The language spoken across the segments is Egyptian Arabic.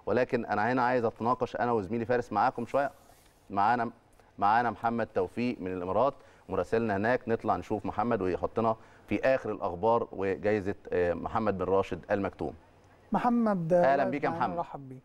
ولكن انا هنا عايز اتناقش انا وزميلي فارس معاكم شويه معانا معانا محمد توفيق من الامارات مراسلنا هناك نطلع نشوف محمد ويحطنا في اخر الاخبار وجائزه آه، محمد بن راشد المكتوم محمد أهلا بيك يا معانا، محمد. نرحب بيه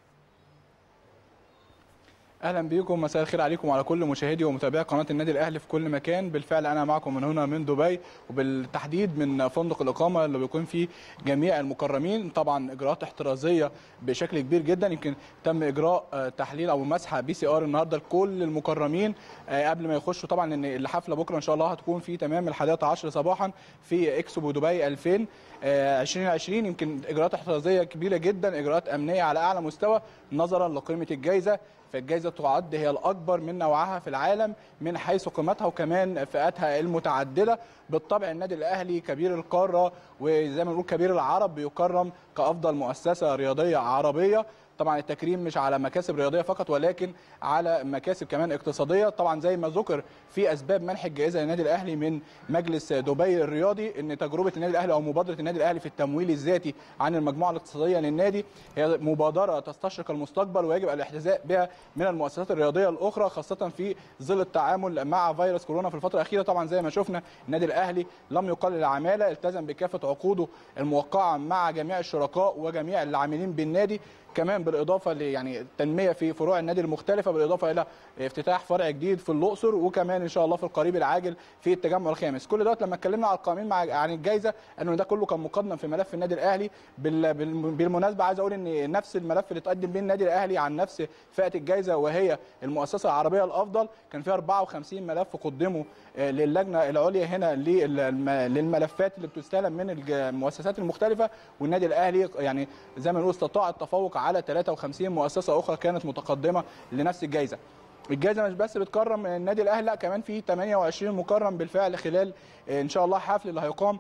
اهلا بيكم مساء الخير عليكم وعلى كل مشاهدي ومتابعي قناه النادي الاهلي في كل مكان بالفعل انا معكم من هنا من دبي وبالتحديد من فندق الاقامه اللي بيكون فيه جميع المكرمين طبعا اجراءات احترازيه بشكل كبير جدا يمكن تم اجراء آه، تحليل او مسحه بي سي ار النهارده لكل المكرمين آه، قبل ما يخشوا طبعا ان الحفله بكره ان شاء الله هتكون في تمام الحادية عشر صباحا في اكسبو دبي 2000 آه، 2020 يمكن اجراءات احترازيه كبيره جدا اجراءات امنيه على اعلى مستوى نظرا لقيمه الجائزه فالجائزه تعد هي الاكبر من نوعها في العالم من حيث قيمتها وكمان فئاتها المتعدده بالطبع النادي الاهلي كبير القاره وزي ما بنقول كبير العرب بيكرم كافضل مؤسسه رياضيه عربيه طبعا التكريم مش على مكاسب رياضيه فقط ولكن على مكاسب كمان اقتصاديه طبعا زي ما ذكر في اسباب منح الجائزه للنادي الاهلي من مجلس دبي الرياضي ان تجربه النادي الاهلي او مبادره النادي الاهلي في التمويل الذاتي عن المجموعه الاقتصاديه للنادي هي مبادره تستشرق المستقبل ويجب الاحتذاء بها من المؤسسات الرياضيه الاخرى خاصه في ظل التعامل مع فيروس كورونا في الفتره الاخيره طبعا زي ما شفنا النادي الاهلي لم يقلل العماله التزم بكافه عقوده الموقعه مع جميع الشركاء وجميع العاملين بالنادي كمان بالاضافه ل يعني التنميه في فروع النادي المختلفه بالاضافه الى افتتاح فرع جديد في الاقصر وكمان ان شاء الله في القريب العاجل في التجمع الخامس كل دوت لما اتكلمنا على القائمين مع عن الجائزه انه ده كله كان مقدم في ملف النادي الاهلي بال- بال- بالمناسبه عايز اقول ان نفس الملف اللي اتقدم بيه النادي الاهلي عن نفس فئه الجائزه وهي المؤسسه العربيه الافضل كان فيها 54 ملف قدموا آه، للجنه العليا هنا للم- للملفات اللي بتستلم من الج- المؤسسات المختلفه والنادي الاهلي يعني زي ما نقول استطاع التفوق على 53 مؤسسه اخرى كانت متقدمه لنفس الجائزه الجائزه مش بس بتكرم النادي الاهلي لا كمان في 28 مكرم بالفعل خلال آه، ان شاء الله حفل اللي هيقام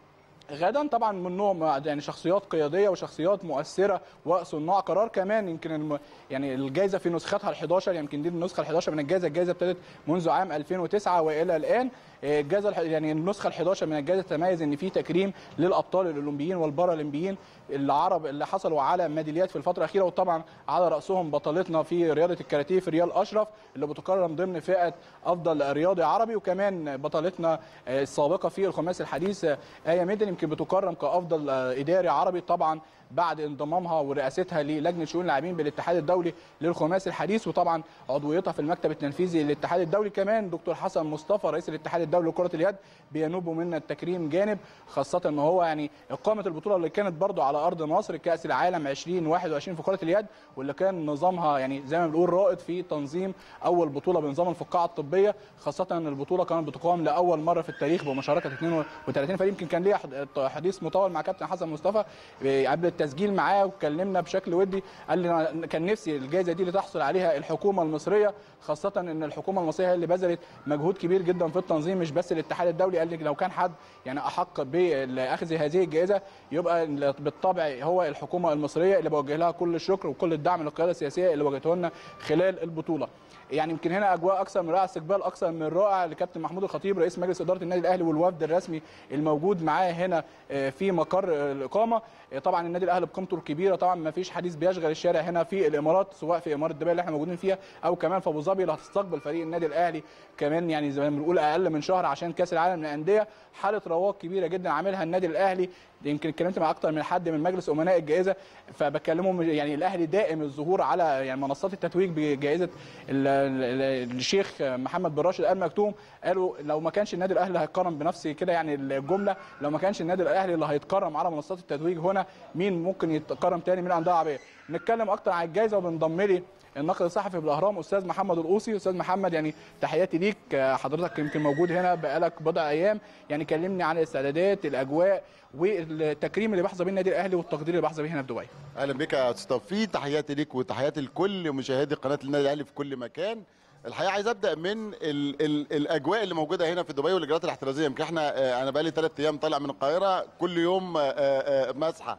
غدا طبعا منهم يعني شخصيات قياديه وشخصيات مؤثره وصناع قرار كمان يمكن الم... يعني الجائزه في نسختها ال 11 يمكن دي النسخه ال 11 من الجائزه الجائزه ابتدت منذ عام 2009 والى الان آه، الجائزه الح- يعني النسخه ال 11 من الجائزه تتميز ان في تكريم للابطال الاولمبيين والبارالمبيين العرب اللي حصلوا على ميداليات في الفتره الاخيره وطبعا على راسهم بطلتنا في رياضه الكاراتيه في ريال اشرف اللي بتكرم ضمن فئه افضل رياضي عربي وكمان بطلتنا آه، السابقه في الخماس الحديث آه، ايه ميدن يمكن بتكرم كافضل آه، اداري عربي طبعا بعد انضمامها ورئاستها للجنه شؤون اللاعبين بالاتحاد الدولي للخماس الحديث وطبعا عضويتها في المكتب التنفيذي للاتحاد الدولي كمان دكتور حسن مصطفى رئيس الاتحاد الدولي لكره اليد بينوب من التكريم جانب خاصه ان هو يعني اقامه البطوله اللي كانت برضو على ارض مصر كاس العالم 2021 في كره اليد واللي كان نظامها يعني زي ما بنقول رائد في تنظيم اول بطوله بنظام الفقاعه الطبيه خاصه ان البطوله كانت بتقام لاول مره في التاريخ بمشاركه 32 فريق يمكن كان ليا حد- حديث مطول مع كابتن حسن مصطفى آه، قبل التسجيل معاه واتكلمنا بشكل ودي قال لي أنا كان نفسي الجائزه دي اللي تحصل عليها الحكومه المصريه خاصه ان الحكومه المصريه هي اللي بذلت مجهود كبير جدا في التنظيم مش بس الاتحاد الدولي قال لي لو كان حد يعني احق باخذ هذه الجائزه يبقى بالطبع هو الحكومه المصريه اللي بوجه لها كل الشكر وكل الدعم للقياده السياسيه اللي وجهته لنا خلال البطوله يعني يمكن هنا اجواء اكثر من رائع استقبال اكثر من رائع لكابتن محمود الخطيب رئيس مجلس اداره النادي الاهلي والوفد الرسمي الموجود معاه هنا آه، في مقر آه، الاقامه آه، طبعا النادي الاهلي بقيمته الكبيره طبعا ما فيش حديث بيشغل الشارع هنا في الامارات سواء في اماره دبي اللي احنا موجودين فيها او كمان في ابو ظبي اللي هتستقبل فريق النادي الاهلي كمان يعني زي ما بنقول اقل من شهر عشان كاس العالم للانديه حاله رواق كبيره جدا عاملها النادي الاهلي يمكن اتكلمت مع اكتر من حد من مجلس امناء الجائزه فبكلمهم يعني الاهلي دائم الظهور على يعني منصات التتويج بجائزه ال- ال- الشيخ محمد بن راشد ال مكتوم قالوا لو ما كانش النادي الاهلي هيتكرم بنفس كده يعني الجمله لو ما كانش النادي الاهلي اللي هيتكرم على منصات التتويج هنا مين ممكن يتكرم تاني من الانديه العربيه نتكلم اكتر عن الجائزه وبنضم لي الناقد الصحفي بالاهرام استاذ محمد القوسي استاذ محمد يعني تحياتي ليك آه، حضرتك يمكن موجود هنا بقالك بضع ايام يعني كلمني عن الاستعدادات الاجواء والتكريم اللي بيحظى بيه النادي الاهلي والتقدير اللي بيحظى بيه هنا في دبي اهلا بك يا استاذ توفيق تحياتي ليك وتحياتي لكل مشاهدي قناه النادي الاهلي في كل مكان الحقيقه عايز ابدا من ال ال الاجواء اللي موجوده هنا في دبي والاجراءات الاحترازيه يمكن احنا آه، انا بقالي ثلاث ايام طالع من القاهره كل يوم آه، آه، مسحه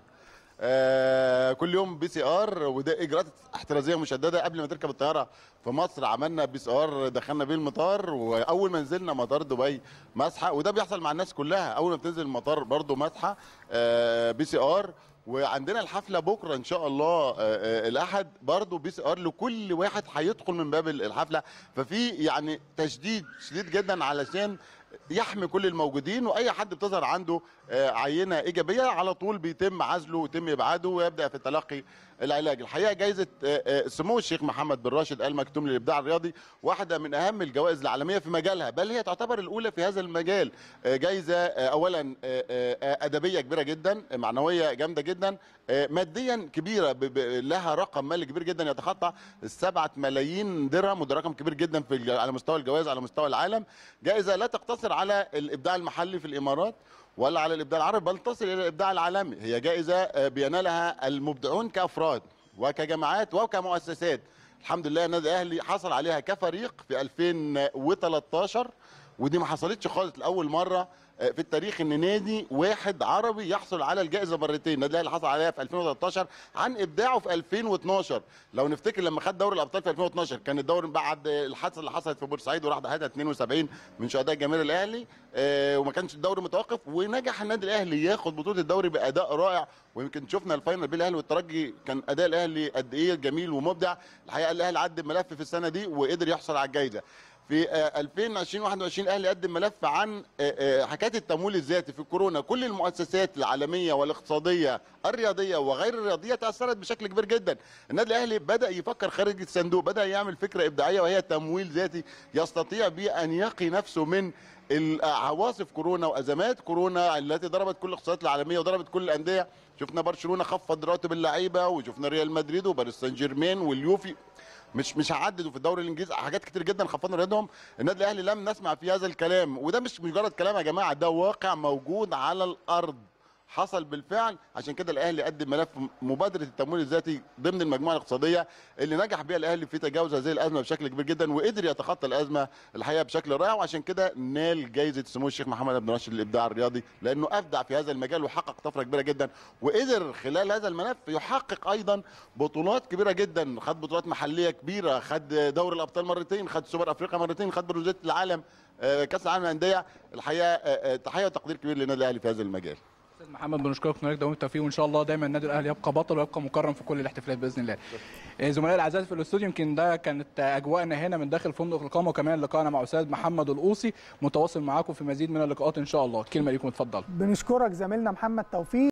آه، كل يوم بي سي ار وده اجراءات احترازيه مشدده قبل ما تركب الطياره في مصر عملنا بي سي ار دخلنا بيه المطار واول ما نزلنا مطار دبي مسحه وده بيحصل مع الناس كلها اول ما بتنزل المطار برضو مسحه آه، بي سي ار وعندنا الحفله بكره ان شاء الله آه، آه، الاحد برضه بي سي ار لكل واحد هيدخل من باب الحفله ففي يعني تشديد شديد جدا علشان يحمي كل الموجودين واي حد بتظهر عنده آه، عينه ايجابيه على طول بيتم عزله ويتم ابعاده ويبدا في تلقي العلاج الحقيقه جائزه آه، آه، سمو الشيخ محمد بن راشد ال مكتوم للابداع الرياضي واحده من اهم الجوائز العالميه في مجالها بل هي تعتبر الاولى في هذا المجال آه، جائزه آه، اولا آه، آه، ادبيه كبيره جدا آه، معنويه جامده جدا آه، ماديا كبيره ب- ب- لها رقم مالي كبير جدا يتخطى السبعة ملايين درهم وده رقم كبير جدا في الج- على مستوى الجوائز على مستوى العالم جائزه لا تقتصر على الابداع المحلي في الامارات ولا على الابداع العربي بل تصل الى الابداع العالمي هي جائزه آه، بينالها المبدعون كافراد وكجماعات وكمؤسسات الحمد لله النادي الاهلي حصل عليها كفريق في 2013 ودي ما حصلتش خالص لاول مره آه، في التاريخ ان نادي واحد عربي يحصل على الجائزه مرتين النادي الاهلي حصل عليها في 2013 عن ابداعه في 2012 لو نفتكر لما خد دوري الابطال في 2012 كان الدوري بعد الحادثه اللي حصلت في بورسعيد وراح ضحيتها 72 من شهداء الجماهير الاهلي آه، وما كانش الدوري متوقف ونجح النادي الاهلي ياخد بطوله الدوري باداء رائع ويمكن شفنا الفاينل بين الاهلي والترجي كان اداء الاهلي قد ايه جميل ومبدع الحقيقه الاهلي عدى ملف في السنه دي وقدر يحصل على الجائزه في آه، 2020 21 الاهلي قدم ملف عن آه، آه، حكايه التمويل الذاتي في الكورونا كل المؤسسات العالميه والاقتصاديه الرياضيه وغير الرياضيه تاثرت بشكل كبير جدا النادي الاهلي بدا يفكر خارج الصندوق بدا يعمل فكره ابداعيه وهي تمويل ذاتي يستطيع بيه ان يقي نفسه من عواصف كورونا وازمات كورونا التي ضربت كل الاقتصادات العالميه وضربت كل الانديه شفنا برشلونه خفض رواتب اللعيبه وشفنا ريال مدريد وباريس سان جيرمان واليوفي مش مش هعدد وفي الدوري الانجليزي حاجات كتير جدا خفضنا رياضهم النادي الاهلي لم نسمع في هذا الكلام وده مش مجرد كلام يا جماعه ده واقع موجود على الارض حصل بالفعل عشان كده الاهلي قدم ملف مبادره التمويل الذاتي ضمن المجموعه الاقتصاديه اللي نجح بها الاهلي في تجاوز هذه الازمه بشكل كبير جدا وقدر يتخطى الازمه الحقيقه بشكل رائع وعشان كده نال جائزه سمو الشيخ محمد بن راشد للابداع الرياضي لانه ابدع في هذا المجال وحقق طفره كبيره جدا وقدر خلال هذا الملف يحقق ايضا بطولات كبيره جدا خد بطولات محليه كبيره خد دوري الابطال مرتين خد سوبر افريقيا مرتين خد بروزيه العالم آه، كاس العالم للانديه الحقيقه آه، آه، تحيه وتقدير كبير للنادي الاهلي في هذا المجال استاذ محمد بنشكرك ونريك دوام التوفيق وان شاء الله دايما النادي الاهلي يبقى بطل ويبقى مكرم في كل الاحتفالات باذن الله. آه، زملائي الاعزاء في الاستوديو يمكن ده كانت آه، اجواءنا هنا من داخل فندق الاقامه وكمان لقائنا مع استاذ محمد القوسي متواصل معاكم في مزيد من اللقاءات ان شاء الله. كلمه ليكم اتفضل. بنشكرك زميلنا محمد توفيق